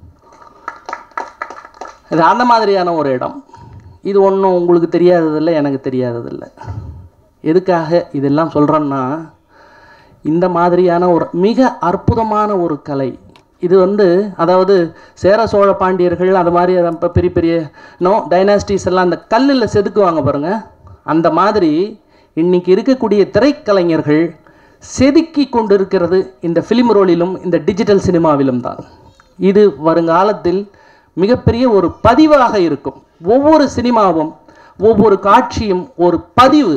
இது அந்த மாதிரியான ஒரு இடம் இது ஒன்றும் உங்களுக்கு தெரியாததில்லை எனக்கு தெரியாததில்லை எதுக்காக இதெல்லாம் சொல்கிறேன்னா இந்த மாதிரியான ஒரு மிக அற்புதமான ஒரு கலை இது வந்து அதாவது சேர சோழ பாண்டியர்கள் அது மாதிரி ரொம்ப பெரிய பெரிய நோ டைனாஸ்டிஸ் எல்லாம் அந்த கல்லில் செதுக்குவாங்க பாருங்க அந்த மாதிரி இன்னைக்கு இருக்கக்கூடிய திரைக்கலைஞர்கள் செதுக்கி கொண்டிருக்கிறது இந்த ஃபிலிம் ரோலிலும் இந்த டிஜிட்டல் சினிமாவிலும் தான் இது வருங்காலத்தில் மிகப்பெரிய ஒரு பதிவாக இருக்கும் ஒவ்வொரு சினிமாவும் ஒவ்வொரு காட்சியும் ஒரு பதிவு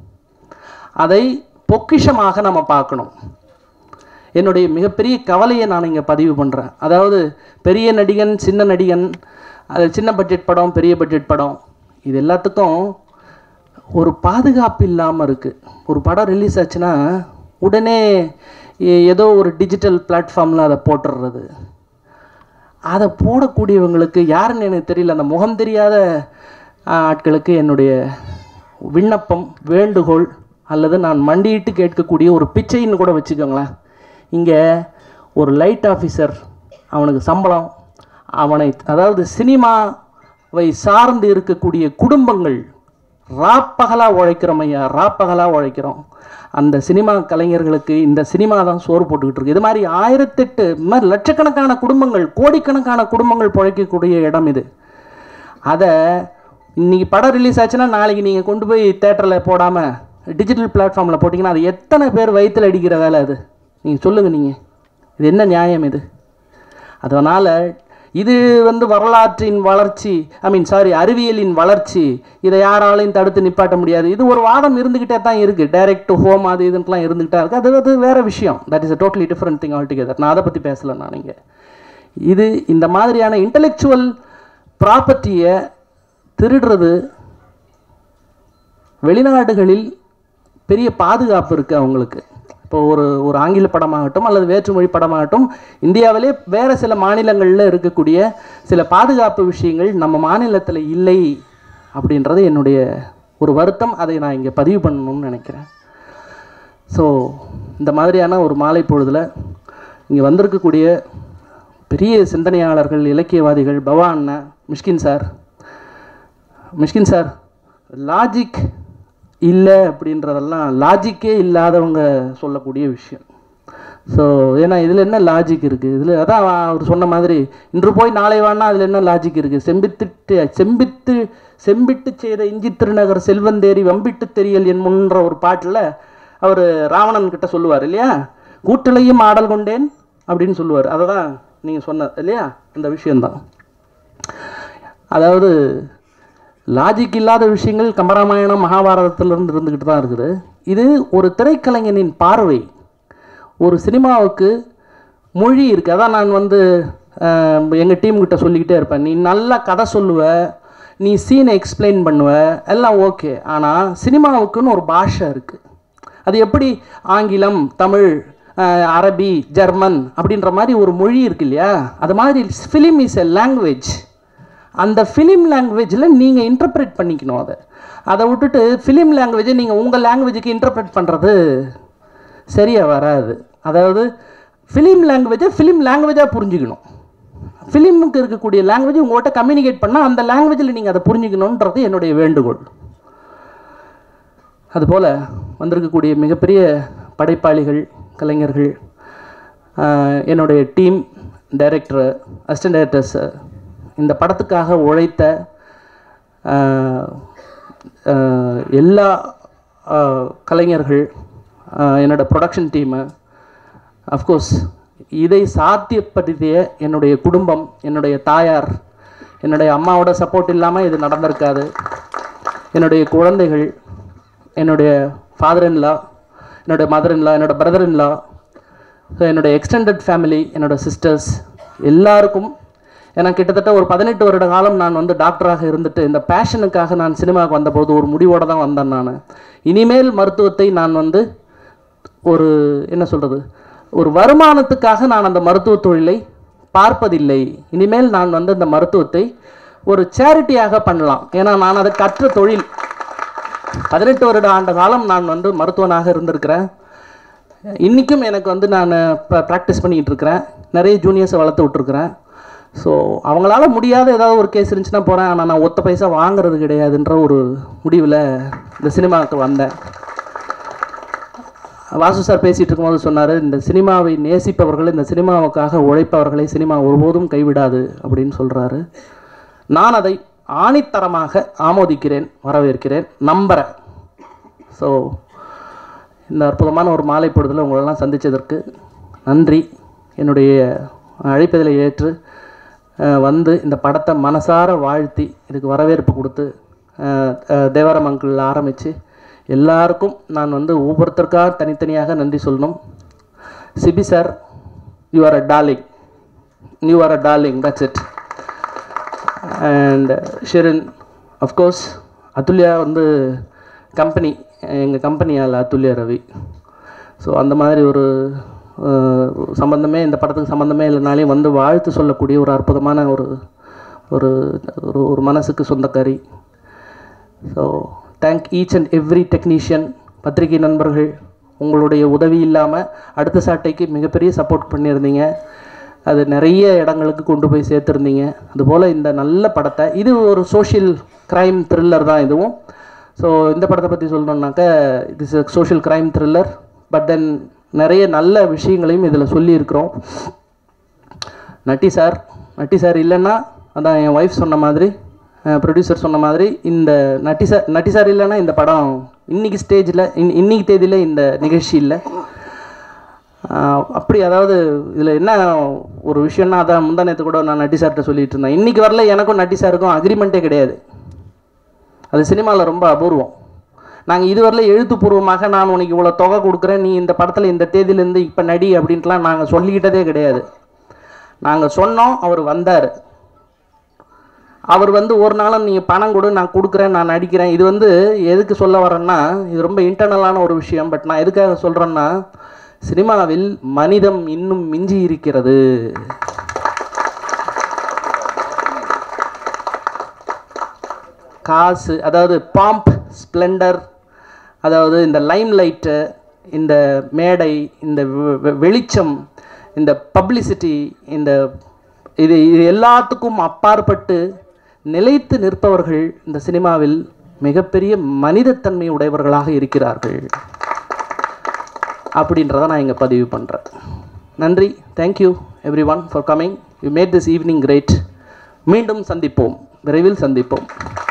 அதை பொக்கிஷமாக நம்ம பார்க்கணும் என்னுடைய மிகப்பெரிய கவலையை நான் இங்கே பதிவு பண்ணுறேன் அதாவது பெரிய நடிகன் சின்ன நடிகன் அது சின்ன பட்ஜெட் படம் பெரிய பட்ஜெட் படம் இது எல்லாத்துக்கும் ஒரு பாதுகாப்பு இல்லாமல் இருக்குது ஒரு படம் ரிலீஸ் ஆச்சுன்னா உடனே ஏ- ஏதோ ஒரு டிஜிட்டல் பிளாட்ஃபார்மில் அதை போட்டுடுறது அதை போடக்கூடியவங்களுக்கு யாருன்னு எனக்கு தெரியல அந்த முகம் தெரியாத ஆ, ஆட்களுக்கு என்னுடைய விண்ணப்பம் வேண்டுகோள் அல்லது நான் மண்டியிட்டு கேட்கக்கூடிய ஒரு பிச்சைன்னு கூட வச்சுக்கோங்களேன் இங்கே ஒரு லைட் ஆஃபீஸர் அவனுக்கு சம்பளம் அவனை அதாவது சினிமாவை சார்ந்து இருக்கக்கூடிய குடும்பங்கள் ராப்பகலாக உழைக்கிறோம் ஐயா ராப்பகலாக உழைக்கிறோம் அந்த சினிமா கலைஞர்களுக்கு இந்த சினிமா தான் சோறு போட்டுக்கிட்டு இருக்கு இது மாதிரி ஆயிரத்தெட்டு இது மாதிரி லட்சக்கணக்கான குடும்பங்கள் கோடிக்கணக்கான குடும்பங்கள் பிழைக்கக்கூடிய இடம் இது அதை இன்னைக்கு படம் ரிலீஸ் ஆச்சுன்னா நாளைக்கு நீங்கள் கொண்டு போய் தேட்டரில் போடாமல் டிஜிட்டல் பிளாட்ஃபார்மில் போட்டிங்கன்னா அது எத்தனை பேர் வயிற்றில் அடிக்கிற வேலை அது நீங்கள் சொல்லுங்கள் நீங்கள் இது என்ன நியாயம் இது அதனால் இது வந்து வரலாற்றின் வளர்ச்சி ஐ மீன் சாரி அறிவியலின் வளர்ச்சி இதை யாராலையும் தடுத்து நிப்பாட்ட முடியாது இது ஒரு வாதம் இருந்துக்கிட்டே தான் இருக்குது டைரக்ட் டு ஹோம் அது இதுன்ட்டுலாம் இருந்துக்கிட்டே இருக்குது அது அது வேறு விஷயம் that is a totally different thing altogether நான் அதை பற்றி பேசலை நான் இங்கே இது இந்த மாதிரியான இன்டலெக்சுவல் ப்ராப்பர்ட்டியை திருடுறது வெளிநாடுகளில் பெரிய பாதுகாப்பு இருக்குது அவங்களுக்கு இப்போ ஒரு ஒரு ஆங்கில படமாகட்டும் அல்லது வேற்றுமொழி படமாகட்டும் இந்தியாவிலே வேறு சில மாநிலங்களில் இருக்கக்கூடிய சில பாதுகாப்பு விஷயங்கள் நம்ம மாநிலத்தில் இல்லை அப்படின்றது என்னுடைய ஒரு வருத்தம் அதை நான் இங்கே பதிவு பண்ணணும்னு நினைக்கிறேன் ஸோ இந்த மாதிரியான ஒரு மாலை பொழுதில் இங்கே வந்திருக்கக்கூடிய பெரிய சிந்தனையாளர்கள் இலக்கியவாதிகள் பவா அண்ணன் Mysskin sir Mysskin sir logic இல்லை அப்படின்றதெல்லாம் லாஜிக்கே இல்லாதவங்க சொல்லக்கூடிய விஷயம் ஸோ ஏன்னா இதில் என்ன லாஜிக் இருக்குது இதில் அதான் அவ- அவர் சொன்ன மாதிரி இன்று போய் நாளை வானா அதில் என்ன லாஜிக் இருக்குது செம்பித்திட்டு செம்பித்து செம்பிட்டு செய்த இஞ்சி திருநகர் செல்வந்தேரி வம்பிட்டு தெரியல் என் முன்ற ஒரு பாட்டில் அவர் ராவணன் கிட்ட சொல்லுவார் இல்லையா கூட்டிலையும் ஆடல் கொண்டேன் அப்படின்னு சொல்லுவார் அதை தான் நீங்கள் சொன்ன இல்லையா அந்த விஷயம்தான் அதாவது லாஜிக் இல்லாத விஷயங்கள் கம்பராமாயணம் மகாபாரதத்திலிருந்து இருந்துக்கிட்டு தான் இருக்குது இது ஒரு திரைக்கலைஞனின் பார்வை ஒரு சினிமாவுக்கு மொழி இருக்குது அதான் நான் வந்து எங்கள் டீம் கிட்ட சொல்லிக்கிட்டே இருப்பேன் நீ நல்லா கதை சொல்லுவ நீ சீனை எக்ஸ்பிளைன் பண்ணுவ எல்லாம் ஓகே ஆனால் சினிமாவுக்குன்னு ஒரு பாஷை இருக்குது அது எப்படி ஆங்கிலம் தமிழ் அஹ், அரபி ஜெர்மன் அப்படின்ற மாதிரி ஒரு மொழி இருக்கு இல்லையா அது மாதிரி ஃபிலிம் இஸ் எ லாங்குவேஜ் அந்த ஃபிலிம் லாங்குவேஜில் நீங்கள் இன்டர்பிரேட் பண்ணிக்கணும் அதை அதை விட்டுட்டு ஃபிலிம் லாங்குவேஜை நீங்கள் உங்கள் லாங்குவேஜுக்கு இன்டர்பிரேட் பண்ணுறது சரியாக வராது அதாவது ஃபிலிம் லாங்குவேஜை ஃபிலிம் லாங்குவேஜாக புரிஞ்சுக்கணும் ஃபிலிமுக்கு இருக்கக்கூடிய லாங்குவேஜ் உங்கள்கிட்ட கம்யூனிகேட் பண்ணால் அந்த லாங்குவேஜில் நீங்கள் அதை புரிஞ்சுக்கணுன்றது என்னுடைய வேண்டுகோள் அதுபோல் வந்திருக்கக்கூடிய மிகப்பெரிய படைப்பாளிகள் கலைஞர்கள் ஆஹ், என்னுடைய டீம் டைரக்டர் அசிஸ்டன்ட் டைரக்டர்ஸ் இந்த படத்துக்காக உழைத்த ஆஹ், ஆஹ், எல்லா ஆஹ், கலைஞர்கள் ஆஹ், என்னோட ப்ரொடக்ஷன் டீமு அஃப்கோர்ஸ் இதை சாத்தியப்படுத்திய என்னுடைய குடும்பம் என்னுடைய தாயார் என்னுடைய அம்மாவோட சப்போர்ட் இல்லாமல் இது நடந்திருக்காது என்னுடைய குழந்தைகள் என்னுடைய ஃபாதர் இன்லா என்னுடைய மதர் இன்லா என்னோட பிரதர் இன்லா ஸோ என்னுடைய எக்ஸ்டெண்டட் ஃபேமிலி என்னோட சிஸ்டர்ஸ் எல்லாருக்கும் ஏன்னா கிட்டத்தட்ட ஒரு பதினெட்டு வருட காலம் நான் வந்து டாக்டராக இருந்துட்டு இந்த பேஷனுக்காக நான் சினிமாவுக்கு வந்தபோது ஒரு முடிவோடு தான் வந்தேன் நான் இனிமேல் மருத்துவத்தை நான் வந்து ஒரு என்ன சொல்கிறது ஒரு வருமானத்துக்காக நான் அந்த மருத்துவ தொழிலை பார்ப்பதில்லை இனிமேல் நான் வந்து அந்த மருத்துவத்தை ஒரு சேரிட்டியாக பண்ணலாம் ஏன்னா நான் அதை கற்ற தொழில் பதினெட்டு வருட ஆண்டு காலம் நான் வந்து மருத்துவனாக இருந்திருக்கிறேன் இன்றைக்கும் எனக்கு வந்து நான் இப்போ ப்ராக்டிஸ் பண்ணிக்கிட்டு இருக்கிறேன் நிறைய ஜூனியர்ஸை வளர்த்து விட்ருக்குறேன் ஸோ அவங்களால முடியாத ஏதாவது ஒரு கேஸ் இருந்துச்சுன்னா போகிறேன் ஆனால் நான் ஒத்த பைசா வாங்குறது கிடையாதுன்ற ஒரு முடிவில் இந்த சினிமாவுக்கு வந்தேன் வாசு சார் பேசிகிட்டு இருக்கும்போது சொன்னார் இந்த சினிமாவை நேசிப்பவர்கள் இந்த சினிமாவுக்காக உழைப்பவர்களை சினிமா ஒருபோதும் கைவிடாது அப்படின்னு சொல்கிறாரு நான் அதை ஆணித்தரமாக ஆமோதிக்கிறேன் வரவேற்கிறேன் நம்புகிறேன் ஸோ இந்த அற்புதமான ஒரு மாலை பொழுதில் உங்களெல்லாம் சந்தித்ததற்கு நன்றி என்னுடைய அழைப்பதில் ஏற்று அஹ், வந்து இந்த படத்தை மனசார வாழ்த்தி இதுக்கு வரவேற்பு கொடுத்து அஹ், அஹ், தேவாரம் அங்கிள் ஆரம்பித்து எல்லாருக்கும் நான் வந்து ஒவ்வொருத்தருக்காக தனித்தனியாக நன்றி சொல்லணும் Sibi sir you are a darling you are a darling that's it and Shirin of course Athulya வந்து கம்பெனி எங்கள் கம்பெனியால் அதுல்யா ரவி ஸோ அந்த மாதிரி ஒரு அஹ், சம்பந்தமே இந்த படத்துக்கு சம்மந்தமே இல்லைனாலே வந்து வாழ்த்து சொல்லக்கூடிய ஒரு அற்புதமான ஒரு ஒரு ஒரு ஒரு மனசுக்கு சொந்தக்காரி so thank each and every technician பத்திரிகை நண்பர்கள் உங்களுடைய உதவி இல்லாமல் அடுத்த சாட்டைக்கு மிகப்பெரிய சப்போர்ட் பண்ணியிருந்தீங்க அது நிறைய இடங்களுக்கு கொண்டு போய் சேர்த்துருந்தீங்க அதுபோல் இந்த நல்ல படத்தை இது ஒரு சோஷியல் க்ரைம் த்ரில்லர் தான் இதுவும் ஸோ இந்த படத்தை பற்றி சொல்லணுன்னாக்க இது is social crime thriller but then நிறைய நல்ல விஷயங்களையும் இதில் சொல்லியிருக்கிறோம் நட்டி சார் நட்டி சார் இல்லைன்னா அதான் என் ஒய்ஃப் சொன்ன மாதிரி ப்ரொடியூசர் சொன்ன மாதிரி இந்த நட்டி சார் நட்டி சார் இல்லைன்னா இந்த படம் இன்னைக்கு ஸ்டேஜில் இன் இன்னைக்கு தேதியில் இந்த நிகழ்ச்சி இல்லை ஆஹ் அப்படி அதாவது இதில் என்ன ஒரு விஷயம்னா அதான் முந்தா நேத்து கூட நான் நட்டி சார்கிட்ட சொல்லிட்டு இருந்தேன் இன்னைக்கு வரல எனக்கும் நட்டி சாருக்கும் அக்ரிமெண்ட்டே கிடையாது அது சினிமாவில் ரொம்ப அபூர்வம் நாங்கள் இதுவரையில் எழுத்துப்பூர்வமாக நான் உனக்கு இவ்வளோ தொகை கொடுக்குறேன் நீ இந்த படத்தில் இந்த தேதியிலேருந்து இப்போ நடி அப்படின்ட்டுலாம் நாங்கள் சொல்லிக்கிட்டதே கிடையாது நாங்கள் சொன்னோம் அவர் வந்தார் அவர் வந்து ஒரு நாளும் நீங்கள் பணம் கொடு நான் கொடுக்குறேன் நான் நடிக்கிறேன் இது வந்து எதுக்கு சொல்ல வரேன்னா இது ரொம்ப இன்டர்னலான ஒரு விஷயம் பட் நான் எதுக்காக சொல்கிறேன்னா சினிமாவில் மனிதம் இன்னும் மிஞ்சி இருக்கிறது காசு அதாவது பாம்ப் ஸ்ப்ளெண்டர் அதாவது இந்த லைம் லைட்டு இந்த மேடை இந்த வெ- வெ- வெளிச்சம் இந்த பப்ளிசிட்டி இந்த இது இது எல்லாத்துக்கும் அப்பாற்பட்டு நிலைத்து நிற்பவர்கள் இந்த சினிமாவில் மிகப்பெரிய மனிதத்தன்மை உடையவர்களாக இருக்கிறார்கள் அப்படின்றத நான் இங்கே பதிவு பண்ணுறேன் நன்றி thank you everyone for coming you made this evening great மீண்டும் சந்திப்போம் விரைவில் சந்திப்போம்